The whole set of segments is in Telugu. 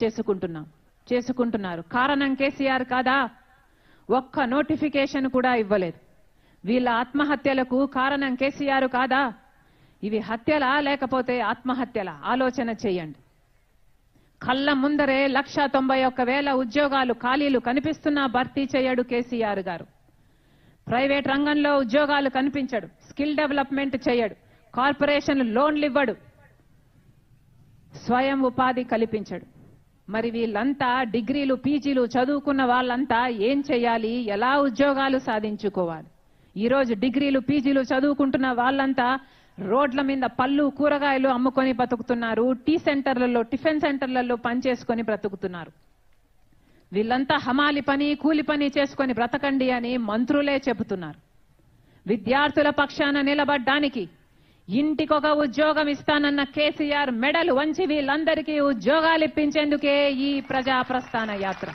చేసుకుంటున్నాం చేసుకుంటున్నారు కారణం కేసీఆర్ కాదా ఒక్క నోటిఫికేషన్ కూడా ఇవ్వలేదు వీళ్ళ ఆత్మహత్యలకు కారణం కేసీఆర్ కాదా ఇవి హత్యలా లేకపోతే ఆత్మహత్యల ఆలోచన చేయండి కళ్ళ ముందరే లక్ష తొంభై ఒక్క వేల ఉద్యోగాలు ఖాళీలు కనిపిస్తున్నా భర్తీ చేయడు కేసీఆర్ గారు ప్రైవేట్ రంగంలో ఉద్యోగాలు కనిపించడు స్కిల్ డెవలప్మెంట్ చేయడు కార్పొరేషన్ లోన్లు ఇవ్వడు స్వయం ఉపాధి కల్పించడు మరి వీళ్ళంతా డిగ్రీలు పీజీలు చదువుకున్న వాళ్ళంతా ఏం చేయాలి ఎలా ఉద్యోగాలు సాధించుకోవాలి ఈ రోజు డిగ్రీలు పీజీలు చదువుకుంటున్న వాళ్ళంతా రోడ్ల మీద పళ్ళు కూరగాయలు అమ్ముకొని బతుకుతున్నారు టీ సెంటర్లలో టిఫిన్ సెంటర్లలో పనిచేసుకొని బ్రతుకుతున్నారు వీళ్ళంతా హమాలి పని కూలి పని చేసుకొని బ్రతకండి అని మంత్రులే చెబుతున్నారు విద్యార్థుల పక్షాన నిలబడ్డానికి ఇంటికొక ఉద్యోగం ఇస్తానన్న కేసీఆర్ మెడలు వంచి వీళ్ళందరికీ ఉద్యోగాలు ఇప్పించేందుకే ఈ ప్రజా ప్రస్థాన యాత్ర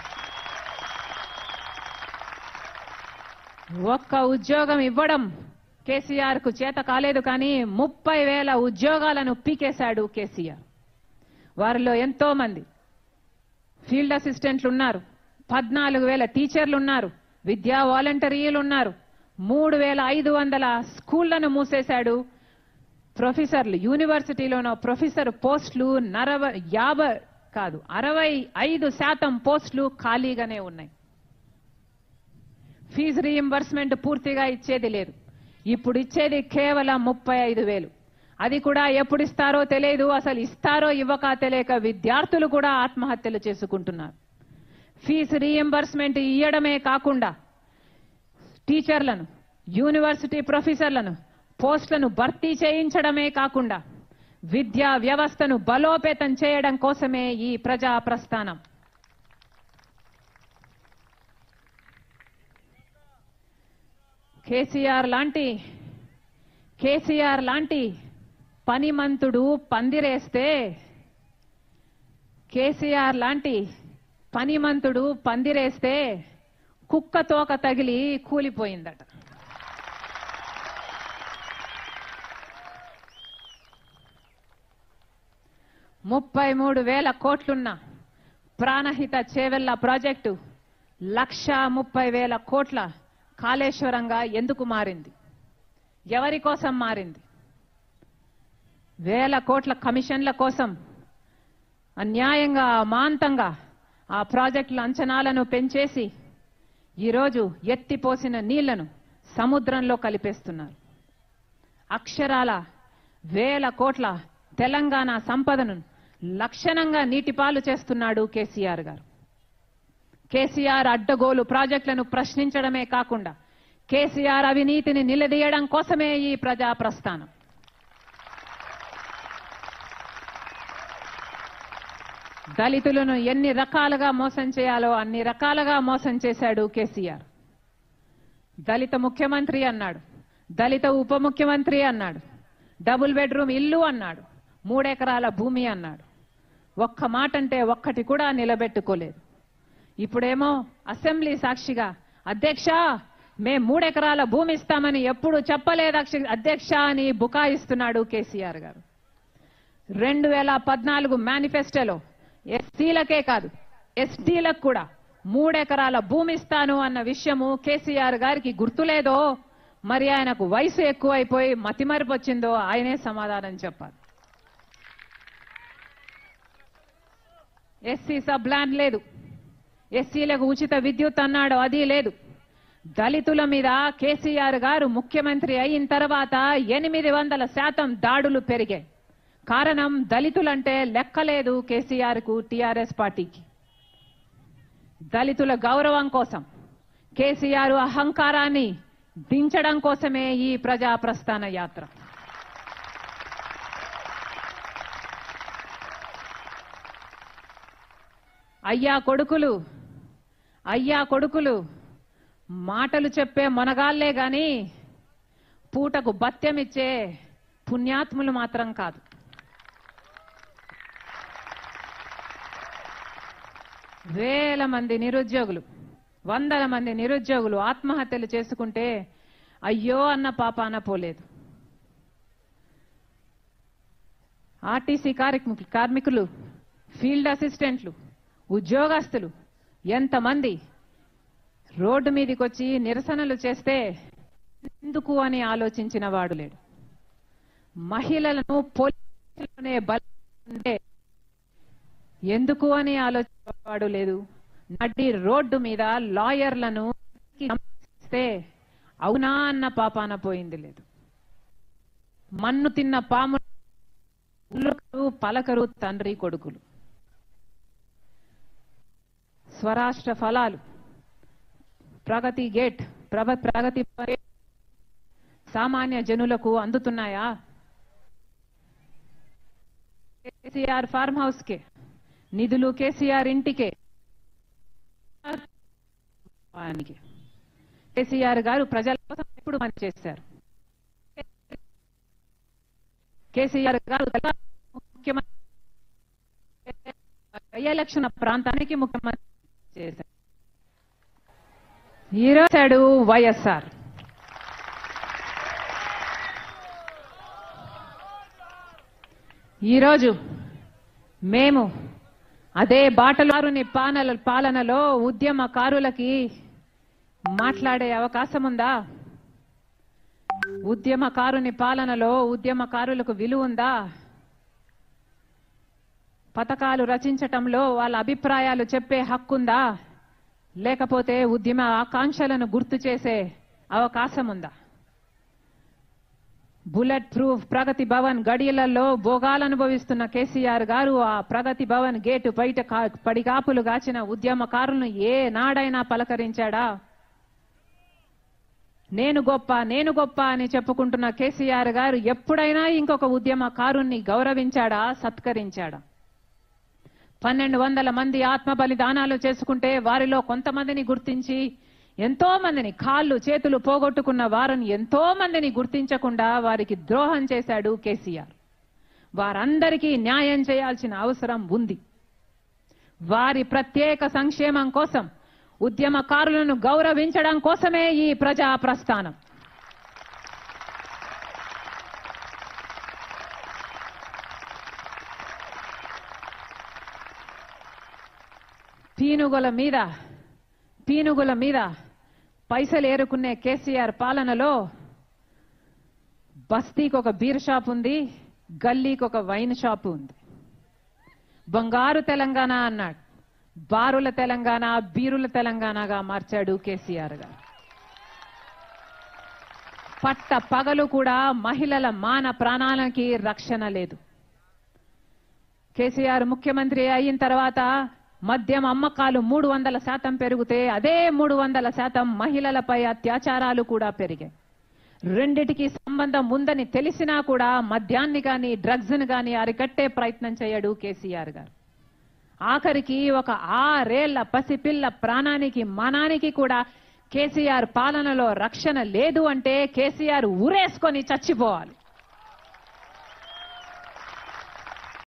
ఒక్క ఉద్యోగం ఇవ్వడం కేసీఆర్ కు చేత కాలేదు కానీ ముప్పై వేల ఉద్యోగాలను పీకేశాడు కేసీఆర్ వారిలో ఎంతో మంది ఫీల్డ్ అసిస్టెంట్లు ఉన్నారు పద్నాలుగు వేల టీచర్లు ఉన్నారు విద్యా వాలంటీర్లు ఉన్నారు మూడు వేల ఐదు వందల స్కూళ్లను మూసేశాడు ప్రొఫెసర్లు యూనివర్సిటీలోనో ప్రొఫెసర్ పోస్టులు నరవ యాభై కాదు అరవై ఐదు శాతం పోస్టులు ఖాళీగానే ఉన్నాయి ఫీజు రీయింబర్స్మెంట్ పూర్తిగా ఇచ్చేది లేదు ఇప్పుడు ఇచ్చేది కేవలం ముప్పై ఐదు వేలు అది కూడా ఎప్పుడు ఇస్తారో తెలియదు అసలు ఇస్తారో ఇవ్వక తెలియక విద్యార్థులు కూడా ఆత్మహత్యలు చేసుకుంటున్నారు ఫీజు రీయింబర్స్మెంట్ ఇయ్యడమే కాకుండా టీచర్లను యూనివర్సిటీ ప్రొఫెసర్లను పోస్టులను భర్తీ చేయించడమే కాకుండా విద్యా వ్యవస్థను బలోపేతం చేయడం కోసమే ఈ ప్రజా ప్రస్థానం కేసీఆర్ లాంటి కేసీఆర్ లాంటి పనిమంతుడు పందిరేస్తే కేసీఆర్ లాంటి పనిమంతుడు పందిరేస్తే కుక్క తోక తగిలి కూలిపోయిందట ముప్పై మూడు వేల కోట్లున్న ప్రాణహిత చేవెళ్ల ప్రాజెక్టు లక్ష ముప్పై వేల కోట్ల కాళేశ్వరంగా ఎందుకు మారింది ఎవరి కోసం మారింది వేల కోట్ల కమిషన్ల కోసం అన్యాయంగా అమాంతంగా ఆ ప్రాజెక్టుల అంచనాలను పెంచేసి ఈరోజు ఎత్తిపోసిన నీళ్లను సముద్రంలో కలిపేస్తున్నారు అక్షరాల వేల కోట్ల తెలంగాణ సంపదను లక్షణంగా నీటిపాలు చేస్తున్నాడు కేసీఆర్ గారు కేసీఆర్ అడ్డగోలు ప్రాజెక్టులను ప్రశ్నించడమే కాకుండా కేసీఆర్ అవినీతిని నిలదీయడం కోసమే ఈ ప్రజా ప్రస్థానం దళితులను ఎన్ని రకాలుగా మోసం చేయాలో అన్ని రకాలుగా మోసం చేశాడు కేసీఆర్ దళిత ముఖ్యమంత్రి అన్నాడు దళిత ఉప ముఖ్యమంత్రి అన్నాడు డబుల్ బెడ్రూమ్ ఇల్లు అన్నాడు మూడెకరాల భూమి అన్నాడు ఒక్క మాట అంటే ఒక్కటి కూడా నిలబెట్టుకోలేదు ఇప్పుడేమో అసెంబ్లీ సాక్షిగా అధ్యక్ష మేం మూడెకరాల భూమి ఇస్తామని ఎప్పుడు చెప్పలేదు అక్ష- అధ్యక్ష అని బుకాయిస్తున్నాడు కేసీఆర్ గారు రెండు వేల పద్నాలుగు మేనిఫెస్టోలో ఎస్సీలకే కాదు ఎస్టీలకు కూడా మూడెకరాల భూమి ఇస్తాను అన్న విషయము కేసీఆర్ గారికి గుర్తులేదో మరి ఆయనకు వయసు ఎక్కువైపోయి మతిమరుపు వచ్చిందో ఆయనే సమాధానం చెప్పాలి ఎస్సీ సబ్ ల్యాండ్ లేదు ఎస్సీలకు ఉచిత విద్యుత్ అన్నాడు అది లేదు దళితుల మీద కేసీఆర్ గారు ముఖ్యమంత్రి అయిన తర్వాత ఎనిమిది వందల శాతం దాడులు పెరిగాయి కారణం దళితులంటే లెక్కలేదు కేసీఆర్ కు టీఆర్ఎస్ పార్టీకి దళితుల గౌరవం కోసం కేసీఆర్ అహంకారాన్ని దించడం కోసమే ఈ ప్రజా ప్రస్థాన యాత్ర అయ్యా కొడుకులు అయ్యా కొడుకులు మాటలు చెప్పే మొనగాళ్లే గాని పూటకు బత్యమిచ్చే పుణ్యాత్ములు మాత్రం కాదు వేల మంది నిరుద్యోగులు వందల మంది నిరుద్యోగులు ఆత్మహత్యలు చేసుకుంటే అయ్యో అన్న పాపాన పోలేదు ఆర్టీసీ కార్మికులు కార్మికులు ఫీల్డ్ అసిస్టెంట్లు ఉద్యోగస్తులు ఎంతమంది రోడ్డు మీదకి వచ్చి నిరసనలు చేస్తే ఎందుకు అని ఆలోచించిన వాడు లేడు మహిళలను పోలీసులనే బలంటే ఎందుకు అని ఆలోచించేవాడు లేదు నడి రోడ్డు మీద లాయర్లను ఇస్తే అవునా అన్న పాపాన పోయింది లేదు మన్ను తిన్న పాము ఉల్లకరు, పలకరు తండ్రి కొడుకులు స్వరాష్ట్ర ఫలాలు ప్రగతి గేట్ ప్రభ ప్రగతి పే- సామాన్య జనులకు అందుతున్నాయా కేసీఆర్ ఫార్మ్ హౌస్ కే నిధులు కేసీఆర్ ఇంటికే వానికి. కేసీఆర్ గారు ప్రజల కోసం ఎప్పుడు పనిచేశారు కేసీఆర్ గారు తెలంగాణ ముఖ్యమంత్రి ఎలక్షన్ ప్రాంతానికి ముఖ్యమంత్రి చేశారు ఈరోజు వైఎస్ఆర్ ఈరోజు మేము అదే బాటలారుని పానల పాలనలో ఉద్యమకారులకి మాట్లాడే అవకాశం ఉందా ఉద్యమకారుని పాలనలో ఉద్యమకారులకు విలువ ఉందా పథకాలు రచించటంలో వాళ్ళ అభిప్రాయాలు చెప్పే హక్కుందా లేకపోతే ఉద్యమ ఆకాంక్షలను గుర్తు చేసే అవకాశం ఉందా బుల్లెట్ ప్రూఫ్ ప్రగతి భవన్ గడియలలో భోగాలు అనుభవిస్తున్న కేసీఆర్ గారు ఆ ప్రగతి భవన్ గేటు బయట కా- పడిగాపులు గాచిన ఉద్యమకారులను ఏ నాడైనా పలకరించాడా నేను గొప్ప నేను గొప్ప అని చెప్పుకుంటున్న కేసీఆర్ గారు ఎప్పుడైనా ఇంకొక ఉద్యమకారుణ్ణి గౌరవించాడా సత్కరించాడా పన్నెండు వందల మంది ఆత్మ బలిదానాలు చేసుకుంటే వారిలో కొంతమందిని గుర్తించి ఎంతో మందిని కాళ్ళు చేతులు పోగొట్టుకున్న వారిని ఎంతో మందిని గుర్తించకుండా వారికి ద్రోహం చేశాడు కేసీఆర్ వారందరికీ న్యాయం చేయాల్సిన అవసరం ఉంది వారి ప్రత్యేక సంక్షేమం కోసం ఉద్యమకారులను గౌరవించడం కోసమే ఈ ప్రజా ప్రస్థానం పీనుగుల మీద పీనుగుల మీద పైసలు ఏరుకునే కేసీఆర్ పాలనలో బస్తీకి ఒక బీర్ షాప్ ఉంది గల్లీకి ఒక వైన్ షాప్ ఉంది బంగారు తెలంగాణ అన్నాడు బారుల తెలంగాణ బీరుల తెలంగాణగా మార్చాడు కేసీఆర్ గారు పట్ట పగలు కూడా మహిళల మాన ప్రాణాలకి రక్షణ లేదు కేసీఆర్ ముఖ్యమంత్రి అయిన తర్వాత మద్యం అమ్మకాలు మూడు వందల శాతం పెరిగితే అదే మూడు వందల శాతం మహిళలపై అత్యాచారాలు కూడా పెరిగాయి రెండిటికి సంబంధం ఉందని తెలిసినా కూడా మద్యాన్ని గాని డ్రగ్స్ ని గాని అరికట్టే ప్రయత్నం చేయడు కేసీఆర్ గారు ఆఖరికి ఒక ఆరేళ్ల పసిపిల్ల ప్రాణానికి మనానికి కూడా కేసీఆర్ పాలనలో రక్షణ లేదు అంటే కేసీఆర్ ఊరేసుకొని చచ్చిపోవాలి